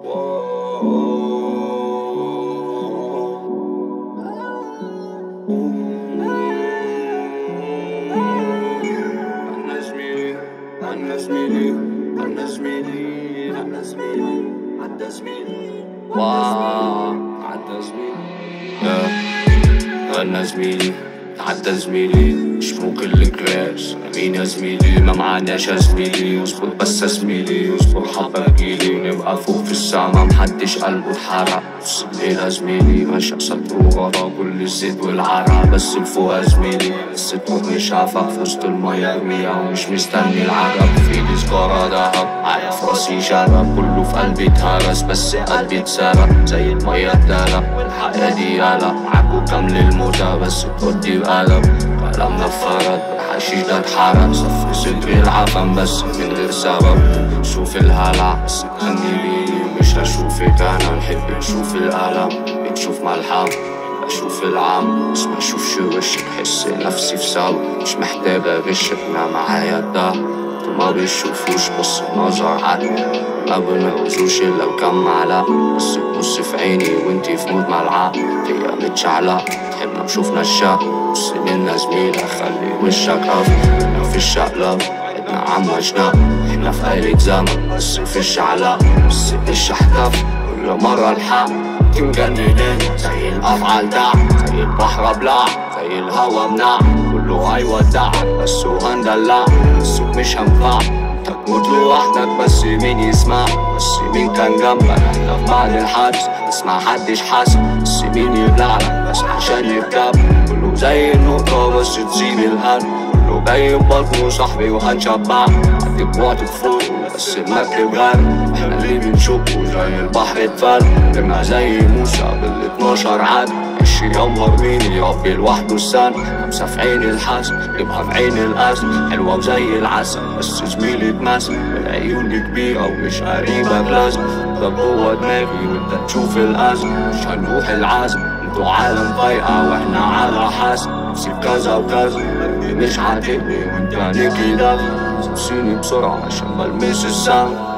أنا زميلي أنا زميلي أنا زميلي عدى زميلي واو عدى زميلي أنا زميلي عدى زميلي مش ممكن الكلاس مين يا زميلي ما معناش يا زميلي اصبر بس يا زميلي اصبر حبة جيلي ونبقى فوق في السما محدش قلبه اتحرق نص الليل يا زميلي ماشي سطر ورا كل الزيت والعرق بس الفوق يا زميلي بس تموت مش عافك في وسط المية ارميها ومش مستني العرب في ايدي سجارة دهب عارف راسي شرب كله في قلبي اتهرس بس قلبي اتسرق زي المية اتدلق والحياة دي قلق معاكوا كامل الموتى بس تودي بقلب كلامنا فرد الحشيش ده اتحرق صف صدري العفن بس من غير سبب شوف الهلع بس تغني لي مش هشوفك انا نحب نشوف الألم بنشوف ملحم بشوف العام بس ما اشوفش وشك بحس نفسي في سوا مش محتاج اغشك ما معايا ده ما بيشوفوش بص النظر عني ما بنعوزوش الا بكم معلقة بس تبص في عيني وانتي في مود ملعقة هي متشعلقة تحبنا نشوفنا الشق بص منا زميلة خلي وشك قف احنا في الشقلب احنا عم جناب احنا في آلة زمن بس في الشعلقة بس مش احتف كل مرة الحق تمجننين زي الافعال دع زي البحر ابلع زي الهوا منع كله هيودعك بس هندلع بس مش هنفع انت تموت لوحدك بس مين يسمع بس مين كان جنبك احنا في بعد الحدث بس ما حدش حاسس بس مين يبلعلك بس عشان يركب كله زي النقطة بس تسيب الهم كله جاي ببطنه صاحبي وهنشبع عدي بوقتك فوق بس المركب غرق احنا اللي بنشوفه زي البحر اتفل كنا زي موسى بال 12 عاد مش ينور مين يربي لوحده السن خمسة في عين الحسن يبقى في عين الأسد حلوة وزي العسل بس زميلي اتمثل العيون دي كبيرة ومش قريبة بلازم ده جوه دماغي وانت تشوف الأزم مش هنروح العزم انتوا عالم فايقة واحنا على حاسب نفسي كذا وكذا قلبي مش عاتقني وانت عليكي ده سيبسيني بسرعة عشان ملمس السما